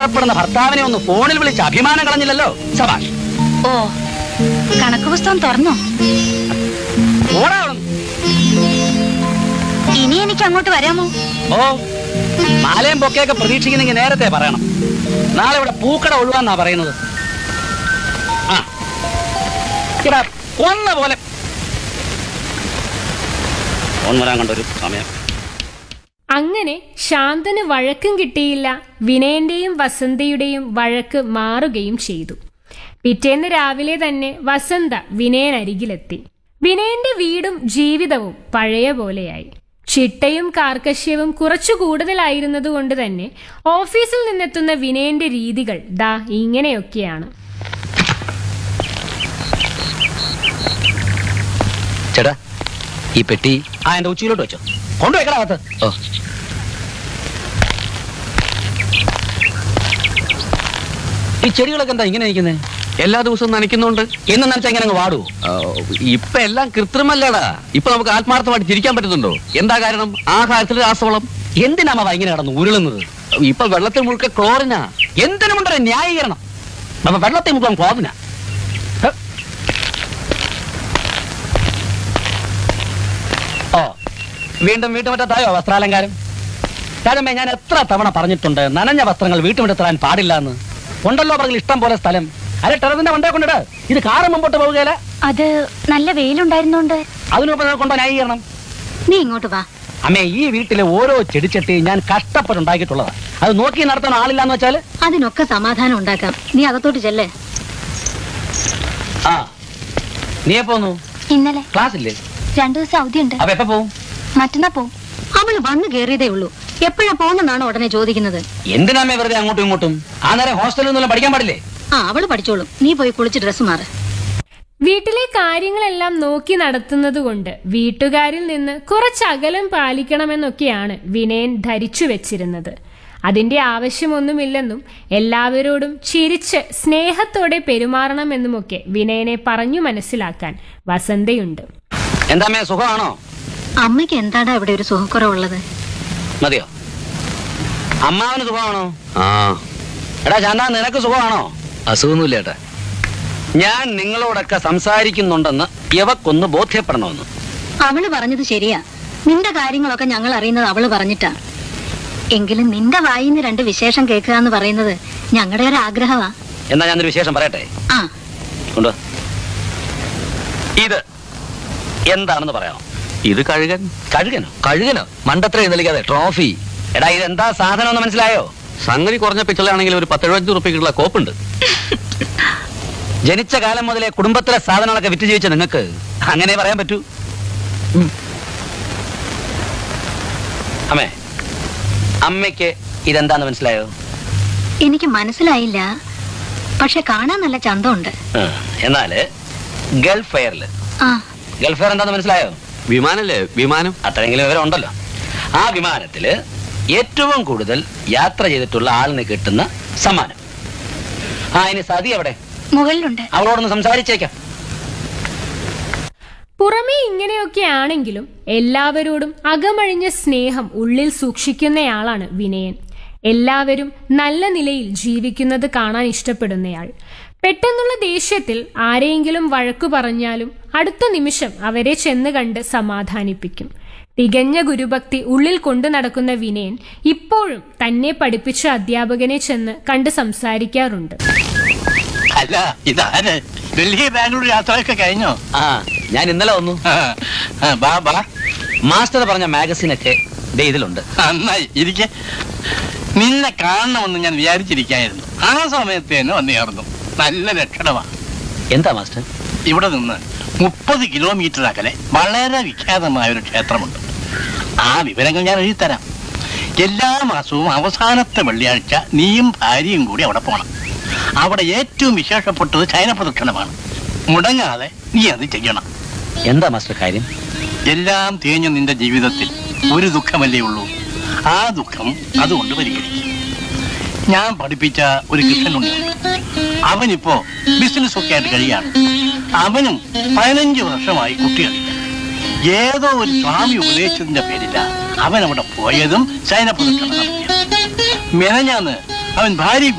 ഇഷ്ടപ്പെടുന്ന ഭർത്താവിനെ ഒന്ന് ഫോണിൽ വിളിച്ച് അഭിമാനം കളഞ്ഞില്ലല്ലോ സഭാഷ് ഓ കണക്ക് പുസ്തകം തുറന്നോ ഓടാ അവിടുന്ന്. ഇനി എനിക്ക് അങ്ങോട്ട് വരാമോ ഓ മാലയും പൊക്കെയൊക്കെ പ്രതീക്ഷിക്കുന്നെങ്കിൽ നേരത്തെ പറയണം നാളെ ഇവിടെ പൂക്കട ഒഴിവാന്നാ പറയുന്നത് ആ ഇവിടെ കൊന്ന പോലെ ഫോൺ വരാൻ കണ്ടൊരു സമയം അങ്ങനെ ശാന്തന് വഴക്കും കിട്ടിയില്ല വിനയന്റെയും വസന്തയുടെയും വഴക്ക് മാറുകയും ചെയ്തു പിറ്റേന്ന് രാവിലെ തന്നെ വസന്ത വിനയനരികിലെത്തി വിനയന്റെ വീടും ജീവിതവും പഴയ പോലെയായി ചിട്ടയും കാർക്കശ്യവും കുറച്ചു കൂടുതലായിരുന്നതുകൊണ്ട് തന്നെ ഓഫീസിൽ നിന്നെത്തുന്ന വിനയന്റെ രീതികൾ ദാ ഇങ്ങനെയൊക്കെയാണ് ചേട്ടാ ഈ പെട്ടി ആ എന്റെ ഉച്ചയിലോട്ട് വെച്ചോ കൊണ്ടുവെക്കടാ അകത്ത് ഓ ഈ ചെടികളൊക്കെ എന്താ ഇങ്ങനെ നിൽക്കുന്നത് എല്ലാ ദിവസവും നനയ്ക്കുന്നുണ്ട് എന്ന് നനച്ചാ ഇങ്ങനെ അങ്ങ് വാടുവോ ആ, ഇപ്പൊ എല്ലാം കൃത്രിമല്ലേടാ ഇപ്പൊ നമുക്ക് ആത്മാർത്ഥമായിട്ട് ചിരിക്കാൻ പറ്റുന്നുണ്ടോ എന്താ കാരണം ആഹാരത്തിൽ രാസവളം എന്തിനാ ഇങ്ങനെ കിടന്ന് ഉരുളുന്നത് ഇപ്പൊ വെള്ളത്തിൽ മുഴുക്ക ക്ലോറിനാ എന്തിനുമുണ്ടോ ന്യായീകരണം അപ്പൊ വെള്ളത്തെ മുക്കാൻ കോതിന ഓ വീണ്ടും വീട്ടുമുറ്റത്തായോ വസ്ത്രാലങ്കാരം രാജമ്മേ ഞാൻ എത്ര തവണ പറഞ്ഞിട്ടുണ്ട് നനഞ്ഞ വസ്ത്രങ്ങൾ വീട്ടുമുറ്റത്തിടാൻ പാടില്ല എന്ന് ഉണ്ടല്ലോ പറകിൽ ഇഷ്ടം പോലെ സ്ഥലം അരെ ടെറസിന്റെ വണ്ടേ കൊണ്ടിട് ഇത് കാറ് മുമ്പോട്ട് പോവുകയില്ല അത് നല്ല വെയിലുണ്ടായിരുന്നോണ്ട് അതിനൊപ്പം കൊണ്ടോ ന്യായീകരണം നീ ഇങ്ങോട്ട് വാ അമ്മേ ഈ വീട്ടിലെ ഓരോ ചെടിച്ചട്ടി ഞാൻ കഷ്ടപ്പെട്ടുണ്ടാക്കിയിട്ടുള്ളതാ അത് നോക്കി നടത്താൻ ആളില്ലാന്ന് വെച്ചാല് അതിനൊക്കെ സമാധാനം ഉണ്ടാക്കാം നീ അകത്തോട്ട് ചെല്ലേ ആ നീ എപ്പോ വന്നു ഇന്നലെ ക്ലാസ് ഇല്ലേ രണ്ടു ദിവസം അവധിയുണ്ട് അപ്പൊ എപ്പോ പോവും മറ്റന്നാ പോവും അവള് വന്നു കേറിയതേ ഉള്ളൂ എപ്പോഴാ പോണെന്നാണ് ഉടനെ ചോദിക്കുന്നത് എന്തിനാമേ വെറുതെ അങ്ങോട്ടും ഇങ്ങോട്ടും ആ നേരം ഹോസ്റ്റലിൽ നിന്നും പഠിക്കാൻ പാടില്ലേ ആ അവള് പഠിച്ചോളും നീ പോയി കുളിച്ച് ഡ്രസ്സ് മാറ് വീട്ടിലെ കാര്യങ്ങളെല്ലാം നോക്കി നടത്തുന്നതുകൊണ്ട് വീട്ടുകാരിൽ നിന്ന് കുറച്ച് അകലം പാലിക്കണമെന്നൊക്കെയാണ് വിനയൻ ധരിച്ചു വെച്ചിരുന്നത് അതിന്റെ ആവശ്യമൊന്നുമില്ലെന്നും എല്ലാവരോടും ചിരിച്ച് സ്നേഹത്തോടെ പെരുമാറണമെന്നുമൊക്കെ വിനയനെ പറഞ്ഞു മനസ്സിലാക്കാൻ വസന്തയുണ്ട് എന്താമേ സുഖമാണോ അമ്മയ്ക്ക് എന്താടാ ഇവിടെ ഒരു സുഖക്കുറവുള്ളത് മതിയോ അമ്മാവന് സുഖമാണോ ആ എടാ ചാന്താ നിനക്ക് സുഖമാണോ അസുഖമൊന്നുമില്ല ചേട്ടാ ഞാൻ നിങ്ങളോടൊക്കെ സംസാരിക്കുന്നുണ്ടെന്ന് ഇവക്കൊന്ന് ബോധ്യപ്പെടണമെന്ന് അവള് പറഞ്ഞത് ശരിയാ നിന്റെ കാര്യങ്ങളൊക്കെ ഞങ്ങൾ അറിയുന്നത് അവള് പറഞ്ഞിട്ടാ എങ്കിലും നിന്റെ വായിന്ന് രണ്ട് വിശേഷം കേൾക്കുക എന്ന് പറയുന്നത് ഞങ്ങളുടെ ഒരു ആഗ്രഹമാ എന്നാ ഞാനൊരു വിശേഷം പറയട്ടെ ആ കൊണ്ട് ഇത് എന്താണെന്ന് പറയാമോ ഇത് കഴുകൻ കഴുകനോ കഴുകനോ മണ്ടത്ര എഴുന്നള്ളിക്കാതെ ട്രോഫി എടാ ഇത് എന്താ സാധനം എന്ന് മനസ്സിലായോ സംഗതി കുറഞ്ഞ പിച്ചളാണെങ്കിൽ ഒരു പത്തെഴുപത്തഞ്ച് റുപ്യക്കുള്ള കോപ്പുണ്ട് ജനിച്ച കാലം മുതലേ കുടുംബത്തിലെ സാധനങ്ങളൊക്കെ വിറ്റ് ജീവിച്ച നിങ്ങൾക്ക് അങ്ങനെ പറയാൻ പറ്റൂ ഉം. അമ്മേ അമ്മയ്ക്ക് ഇതെന്താന്ന് മനസ്സിലായോ എനിക്ക് മനസ്സിലായില്ല പക്ഷെ കാണാൻ നല്ല ചന്തമുണ്ട് ആ, എന്നാല് ഗൾഫ് ഫെയറിൽ ആ ഗൾഫ് ഫെയർ എന്താന്ന് മനസ്സിലായോ വിമാനല്ലേ വിമാനം അത്രയെങ്കിലും വിവരം ഉണ്ടല്ലോ ആ വിമാനത്തില് ഏറ്റവും കൂടുതൽ യാത്ര ചെയ്തിട്ടുള്ള ആളിന് കിട്ടുന്ന സമ്മാനം ആ ഇനി സതി എവിടെ മുകളിലുണ്ട് അവളോടൊന്ന് സംസാരിച്ചേക്കാം പുറമേ ഇങ്ങനെയൊക്കെ ആണെങ്കിലും എല്ലാവരോടും അകമഴിഞ്ഞ സ്നേഹം ഉള്ളിൽ സൂക്ഷിക്കുന്നയാളാണ് വിനയൻ എല്ലാവരും നല്ല നിലയിൽ ജീവിക്കുന്നത് കാണാൻ ഇഷ്ടപ്പെടുന്നയാൾ പെട്ടെന്നുള്ള ദേഷ്യത്തിൽ ആരെയെങ്കിലും വഴക്കു പറഞ്ഞാലും അടുത്ത നിമിഷം അവരെ ചെന്ന് കണ്ട് സമാധാനിപ്പിക്കും തികഞ്ഞ ഗുരുഭക്തി ഉള്ളിൽ കൊണ്ടു നടക്കുന്ന വിനയൻ ഇപ്പോഴും തന്നെ പഠിപ്പിച്ച അധ്യാപകനെ ചെന്ന് കണ്ട് സംസാരിക്കാറുണ്ട് അല്ല ഇതാര് ഡൽഹി ബാംഗ്ലൂർ യാത്രയൊക്കെ കഴിഞ്ഞോ ആ ഞാൻ ഇന്നലെ വന്നു ആ, ആ, ബാ ബാ മാസ്റ്റർ പറഞ്ഞ മാഗസിനൊക്കെ ദേ ഇതിലുണ്ട് നന്നായി ഇരിക്കെ നിന്നെ കാണണമെന്ന് ഞാൻ വിചാരിച്ചിരിക്കായിരുന്നു ആ സമയത്ത് തന്നെ വന്നു ചേർന്നു നല്ല ലക്ഷണമാ എന്താ മാസ്റ്റർ ഇവിടെ നിന്ന് മുപ്പത് കിലോമീറ്റർ അകലെ വളരെ വിഖ്യാതമായ ഒരു ക്ഷേത്രമുണ്ട് ആ വിവരങ്ങൾ ഞാൻ എഴുതിത്തരാം എല്ലാ മാസവും അവസാനത്തെ വെള്ളിയാഴ്ച നീയും ഭാര്യയും കൂടി അവിടെ പോകണം അവിടെ ഏറ്റവും വിശേഷപ്പെട്ടത് ചൈന പ്രദക്ഷിണമാണ് മുടങ്ങാതെ നീ അത് ചെയ്യണം എന്താ മാസ്റ്റർ കാര്യം എല്ലാം തേഞ്ഞ നിന്റെ ജീവിതത്തിൽ ഒരു ദുഃഖമല്ലേ ഉള്ളൂ ആ ദുഃഖം അതുകൊണ്ട് പരിഹരിക്കും ഞാൻ പഠിപ്പിച്ച ഒരു കൃഷ്ണനുണ്ട് അവനിപ്പോ ബിസിനസ് ഒക്കെ ആയിട്ട് കഴിയാണ് അവനും പതിനഞ്ച് വർഷമായി കുട്ടികളില്ല ഏതോ ഒരു സ്വാമി ഉപദേശിച്ചതിന്റെ പേരില്ല അവൻ അവിടെ പോയതും സൈനപ്രദക്ഷിണം നടത്തിയത് മെനഞ്ഞാന്ന് അവൻ ഭാര്യ